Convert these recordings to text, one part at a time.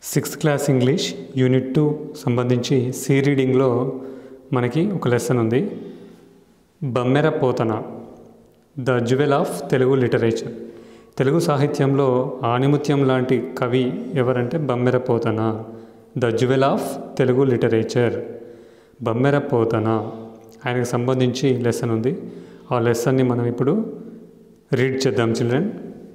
sixth class English unit two సంబంధించి C రీడింగ్లో మనకి ఒక లెసన్ ఉంది Bammera Potana the jewel of Telugu literature Telugu సాహిత్యంలో ఆణిముత్యం లాంటి కవి ఎవరంటే Bammera Potana the jewel of Telugu literature Bammera Potana ఆయనకు సంబంధించి లెసన్ ఉంది ఆ లెసన్ని మనం ఇప్పుడు రీడ్ చేద్దాం children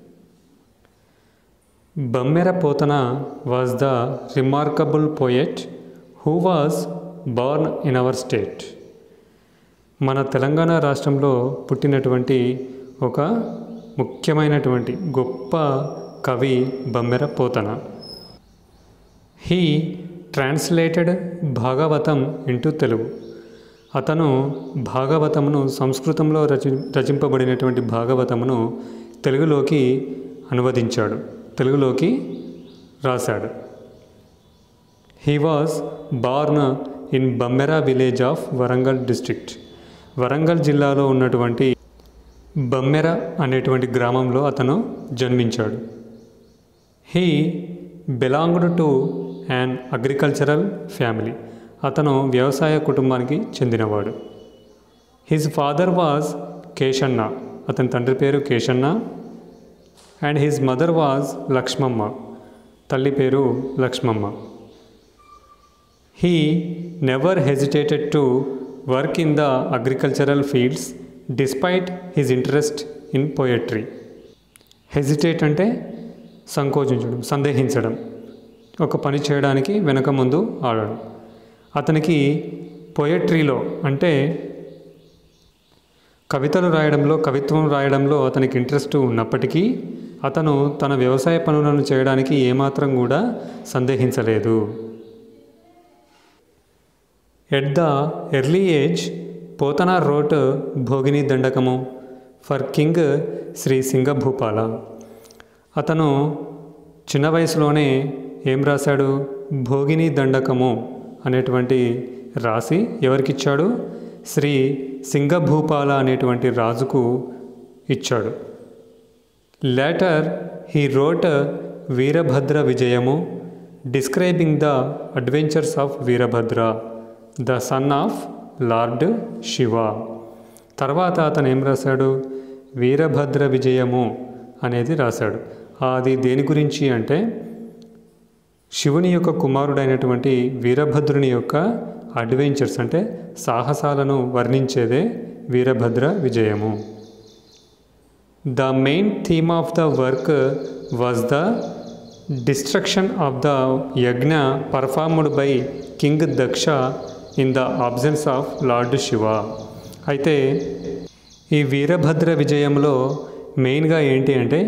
Bammera Potana was the remarkable poet who was born in our state మన తెలంగాణ రాష్ట్రంలో పుట్టినటువంటి ఒక ముఖ్యమైనటువంటి గొప్ప కవి Bammera Potana he translated Bhagavatam into Telugu అతను భాగవతమును సంస్కృతంలో రచి రచింపబడినటువంటి భాగవతమును తెలుగులోకి అనువదించాడు తెలుగులోకి రాశాడు he was born in Bammera village of Warangal district Warangal జిల్లాలో ఉన్నటువంటి బమ్మెర అనేటువంటి గ్రామంలో అతను జన్మించాడు he belonged to an agricultural family అతను వ్యవసాయ కుటుంబానికి చెందినవాడు హిజ్ ఫాదర్ వాజ్ కేశన్న అతని తండ్రి పేరు Keshanna and his mother was Lakshmamma తల్లి పేరు Lakshmamma he never hesitated to work in the agricultural fields despite his interest in poetry hesitate అంటే సంకోచించడం సందేహించడం ఒక పని చేయడానికి వెనక ముందు ఆడడం అతనికి పోయట్రీలో అంటే కవితలు రాయడంలో కవిత్వం రాయడంలో అతనికి ఇంట్రెస్ట్ ఉన్నప్పటికీ అతను తన వ్యవసాయ పనులను చేయడానికి ఏమాత్రం కూడా సందేహించలేదు at the early age Potana wrote Bhogini Dandakamu for king Shri Singabhupala అతను చిన్న వయసులోనే ఏం రాశాడు భోగిని దండకము అనేటువంటి రాసి ఎవరికిచ్చాడు శ్రీ సింగభూపాల అనేటువంటి రాజుకు ఇచ్చాడు later he wrote Veerabhadra Vijayamu describing the adventures of Veerabhadra the son of lord Shiva తర్వాత అతను ఏం రాశాడు వీరభద్ర విజయము అనేది రాశాడు అది దేని గురించి అంటే శివుని యొక్క కుమారుడైనటువంటి వీరభద్రుని యొక్క అడ్వెంచర్స్ అంటే సాహసాలను వర్ణించేదే Veerabhadra Vijayamu the main theme of the work was the destruction of the yajna performed by king Daksha in the absence of lord Shiva అయితే ఈ వీరభద్ర విజయంలో మెయిన్గా ఏంటి అంటే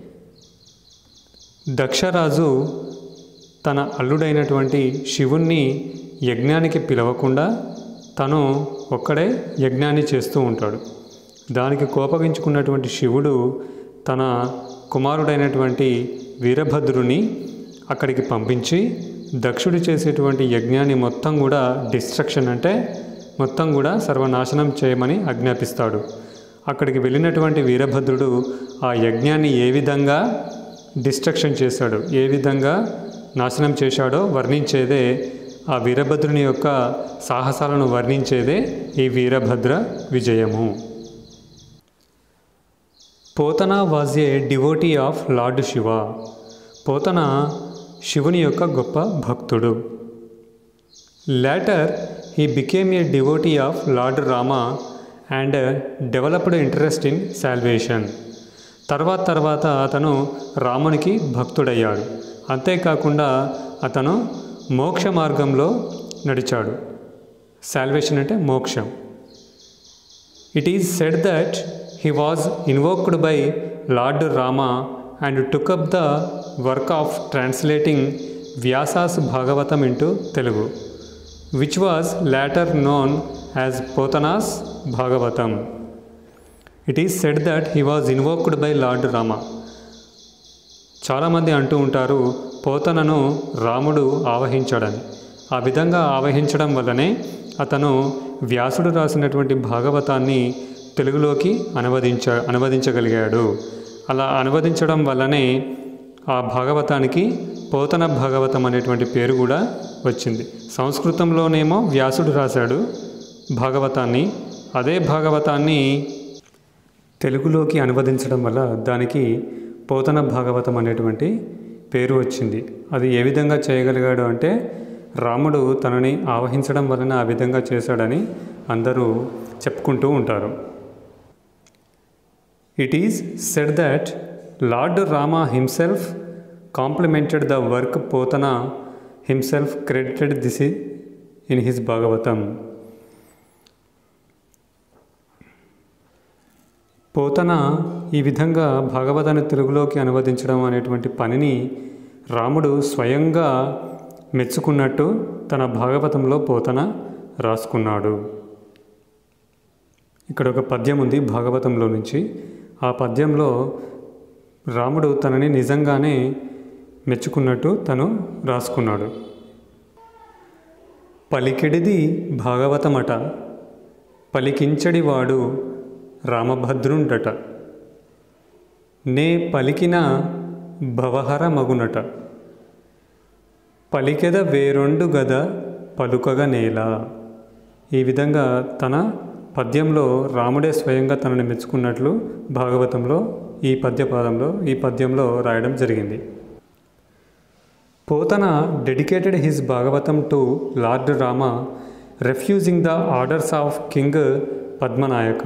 దక్షరాజు తన అల్లుడైనటువంటి శివుణ్ణి యజ్ఞానికి పిలవకుండా తను ఒక్కడే యజ్ఞాన్ని చేస్తూ ఉంటాడు దానికి కోపగించుకున్నటువంటి శివుడు తన కుమారుడైనటువంటి వీరభద్రుని అక్కడికి పంపించి దక్షుడు చేసేటువంటి యజ్ఞాన్ని మొత్తం కూడా డిస్ట్రక్షన్ అంటే మొత్తం కూడా సర్వనాశనం చేయమని ఆజ్ఞాపిస్తాడు అక్కడికి వెళ్ళినటువంటి వీరభద్రుడు ఆ యజ్ఞాన్ని ఏ విధంగా డిస్ట్రక్షన్ చేశాడు ఏ విధంగా నాశనం చేశాడో వర్ణించేదే ఆ వీరభద్రుని యొక్క సాహసాలను వర్ణించేదే ఈ Veerabhadra Vijayamu Potana was a devotee of lord Shiva Potana శివుని యొక్క గొప్ప భక్తుడు later he became a devotee of lord Rama and developed interest in salvation తర్వాత తర్వాత అతను రామునికి భక్తుడయ్యాడు అంతేకాకుండా అతను మోక్ష మార్గంలో నడిచాడు సాల్వేషన్ అంటే మోక్షం it is said that he was invoked by lord Rama and took up the work of translating Vyasa's Bhagavatam into Telugu which was later known as Potana's Bhagavatam it is said that he was invoked by lord Rama చాలామంది అంటూ ఉంటారు పోతనను రాముడు ఆవహించాడని ఆ విధంగా ఆవహించడం వల్లనే అతను వ్యాసుడు రాసినటువంటి భాగవతాన్ని తెలుగులోకి అనువదించ అనువదించగలిగాడు అలా అనువదించడం వల్లనే ఆ భాగవతానికి పోతన భాగవతం అనేటువంటి పేరు కూడా వచ్చింది సంస్కృతంలోనేమో వ్యాసుడు రాశాడు భాగవతాన్ని అదే భాగవతాన్ని తెలుగులోకి అనువదించడం వల్ల దానికి పోతన భాగవతం అనేటువంటి పేరు వచ్చింది అది ఏ విధంగా చేయగలిగాడు అంటే రాముడు తనని ఆవహించడం వలన ఆ విధంగా చేశాడని అందరూ చెప్పుకుంటూ ఉంటారు it is said that lord Rama himself complimented the work Potana himself credited this in his Bhagavatam Potana ఈ విధంగా భాగవతాన్ని తెలుగులోకి అనువదించడం అనేటువంటి పనిని రాముడు స్వయంగా మెచ్చుకున్నట్టు తన భాగవతంలో పోతన రాసుకున్నాడు ఇక్కడ ఒక పద్యం ఉంది భాగవతంలో నుంచి ఆ పద్యంలో రాముడు తనని నిజంగానే మెచ్చుకున్నట్టు తను రాసుకున్నాడు పలికెడిది భాగవతమట పలికించడివాడు రామభద్రుండట నే పలికిన భవహర మగునట పలికెద వేరొండు గద పలుకగ నేల ఈ విధంగా తన పద్యంలో రాముడే స్వయంగా తనని మెచ్చుకున్నట్లు భాగవతంలో ఈ పద్యపాదంలో ఈ పద్యంలో రాయడం జరిగింది Potana dedicated his Bhagavatam to lord Rama refusing the orders of king Padmanayaka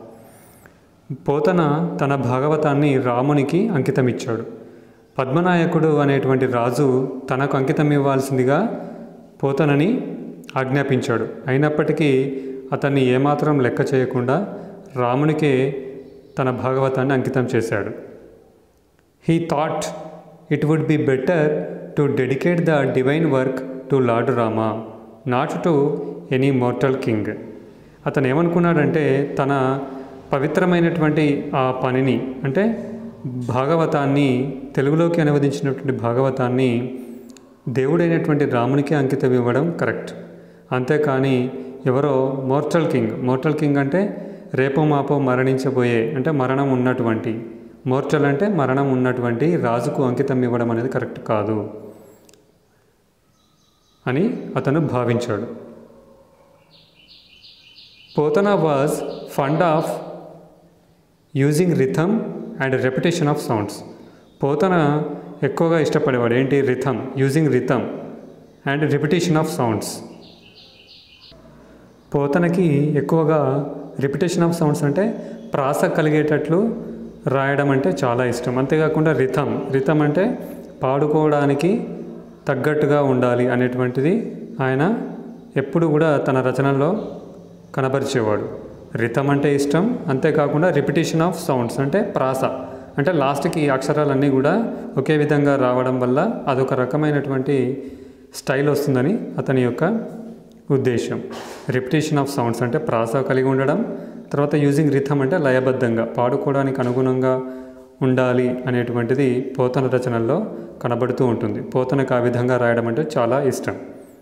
Potana తన భాగవతాన్ని రామునికి అంకితమిచ్చాడు పద్మనాయకుడు అనేటువంటి రాజు తనకు అంకితం ఇవ్వాల్సిందిగా పోతనని ఆజ్ఞాపించాడు అయినప్పటికీ అతన్ని ఏమాత్రం లెక్క చేయకుండా రామునికే తన భాగవతాన్ని అంకితం చేశాడు he thought it would be better to dedicate the divine work to lord Rama not to any mortal king అతను ఏమనుకున్నాడంటే తన పవిత్రమైనటువంటి ఆ పనిని అంటే భాగవతాన్ని తెలుగులోకి అనువదించినటువంటి భాగవతాన్ని దేవుడైనటువంటి రామునికి అంకితం ఇవ్వడం కరెక్ట్ అంతేకాని ఎవరో మోర్టల్ కింగ్ మోర్టల్ కింగ్ అంటే రేపో మాపో మరణించబోయే అంటే మరణం ఉన్నటువంటి మోర్టల్ అంటే మరణం ఉన్నటువంటి రాజుకు అంకితం ఇవ్వడం అనేది కరెక్ట్ కాదు అని అతను భావించాడు Potana was fond of using rhythm and repetition of sounds Potana ఎక్కువగా ఇష్టపడేవాడు ఏంటి rhythm using rhythm and repetition of sounds పోతనకి ఎక్కువగా రిపిటేషన్ ఆఫ్ సౌండ్స్ అంటే ప్రాస కలిగేటట్లు రాయడం అంటే చాలా ఇష్టం అంతేకాకుండా రిథమ్ రిథమ్ అంటే పాడుకోవడానికి తగ్గట్టుగా ఉండాలి అనేటువంటిది ఆయన ఎప్పుడు కూడా తన రచనల్లో కనబరిచేవాడు రిథమ్ అంటే ఇష్టం అంతేకాకుండా రిపిటేషన్ ఆఫ్ సౌండ్స్ అంటే ప్రాస అంటే లాస్ట్కి అక్షరాలన్నీ కూడా ఒకే విధంగా రావడం వల్ల అదొక రకమైనటువంటి స్టైల్ వస్తుందని అతని యొక్క ఉద్దేశం రిపిటేషన్ ఆఫ్ సౌండ్స్ అంటే ప్రాస కలిగి ఉండడం తర్వాత యూజింగ్ రిథమ్ అంటే లయబద్ధంగా పాడుకోవడానికి అనుగుణంగా ఉండాలి అనేటువంటిది పోతన రచనల్లో కనబడుతూ ఉంటుంది పోతనకు ఆ విధంగా రాయడం అంటే చాలా ఇష్టం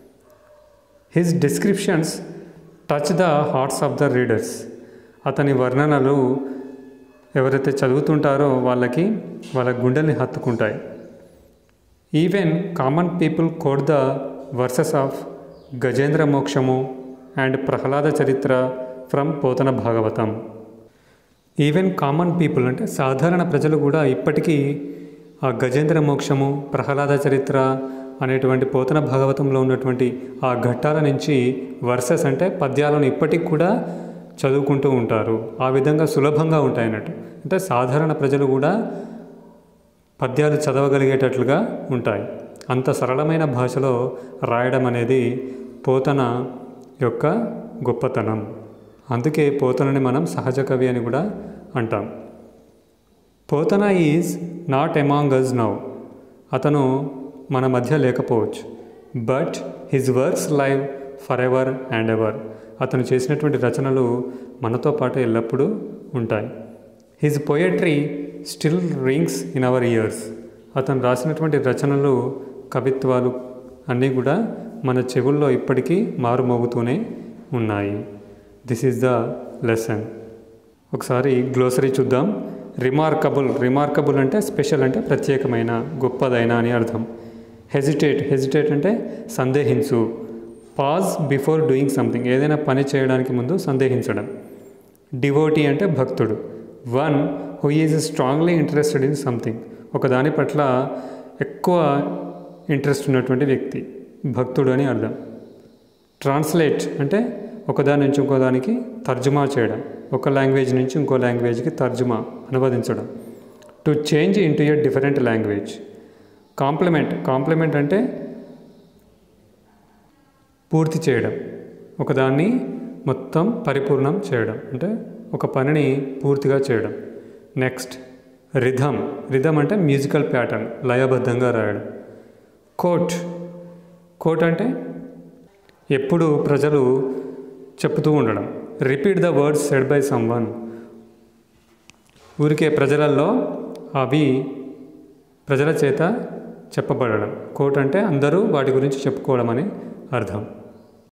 his descriptions touch the hearts of the readers అతని వర్ణనలు ఎవరైతే చదువుతుంటారో వాళ్ళకి వాళ్ళ గుండెల్ని హత్తుకుంటాయి even common people quote the verses of Gajendra Mokshamu and Prahlada Charitra from Potana Bhagavatam even common people అంటే సాధారణ ప్రజలు కూడా ఇప్పటికీ ఆ గజేంద్ర మోక్షము ప్రహ్లాద చరిత్ర అనేటువంటి పోతన భాగవతంలో ఉన్నటువంటి ఆ ఘట్టాల నుంచి వర్సెస్ అంటే పద్యాలను ఇప్పటికి కూడా చదువుకుంటూ ఉంటారు ఆ విధంగా సులభంగా ఉంటాయి అన్నట్టు అంటే సాధారణ ప్రజలు కూడా పద్యాలు చదవగలిగేటట్లుగా ఉంటాయి అంత సరళమైన భాషలో రాయడం అనేది పోతన యొక్క గొప్పతనం అందుకే పోతనని మనం సహజ కవి అని కూడా అంటాం Potana is not among us now అతను మన మధ్య లేకపోవచ్చు but his works live for ever and ever అతను చేసినటువంటి రచనలు మనతో పాటు ఎల్లప్పుడూ ఉంటాయి his poetry still rings in our ears అతను రాసినటువంటి రచనలు కవిత్వాలు అన్నీ కూడా మన చెవుల్లో ఇప్పటికీ మారుమోగుతూనే ఉన్నాయి దిస్ ఈజ్ ద లెసన్ ఒకసారి గ్లోసరీ చూద్దాం రిమార్కబుల్ రిమార్కబుల్ అంటే స్పెషల్ అంటే ప్రత్యేకమైన గొప్పదైన అని అర్థం హెజిటేట్ హెజిటేట్ అంటే సందేహించు పాజ్ బిఫోర్ డూయింగ్ సంథింగ్ ఏదైనా పని చేయడానికి ముందు సందేహించడం డివోటీ అంటే భక్తుడు one who is strongly interested in something ఒక దాని పట్ల ఎక్కువ ఇంట్రెస్ట్ ఉన్నటువంటి వ్యక్తి భక్తుడు అని అర్థం ట్రాన్స్లేట్ అంటే ఒకదాని నుంచి ఇంకో దానికి తర్జుమా చేయడం ఒక లాంగ్వేజ్ నుంచి ఇంకో లాంగ్వేజ్కి తర్జుమా అనువదించడం to change into a different language complement complement అంటే పూర్తి చేయడం ఒకదాన్ని మొత్తం పరిపూర్ణం చేయడం అంటే ఒక పనిని పూర్తిగా చేయడం నెక్స్ట్ రిధం రిధం అంటే మ్యూజికల్ ప్యాటర్న్ లయబద్ధంగా రాయడం కోట్ కోట్ అంటే ఎప్పుడు ప్రజలు చెప్తూ ఉండడం repeat the words said by someone ఊరికే ప్రజలలో అవి ప్రజల చేత చెప్పబడడం కోట్ అంటే అందరూ వాటి గురించి చెప్పుకోవడం అని అర్థం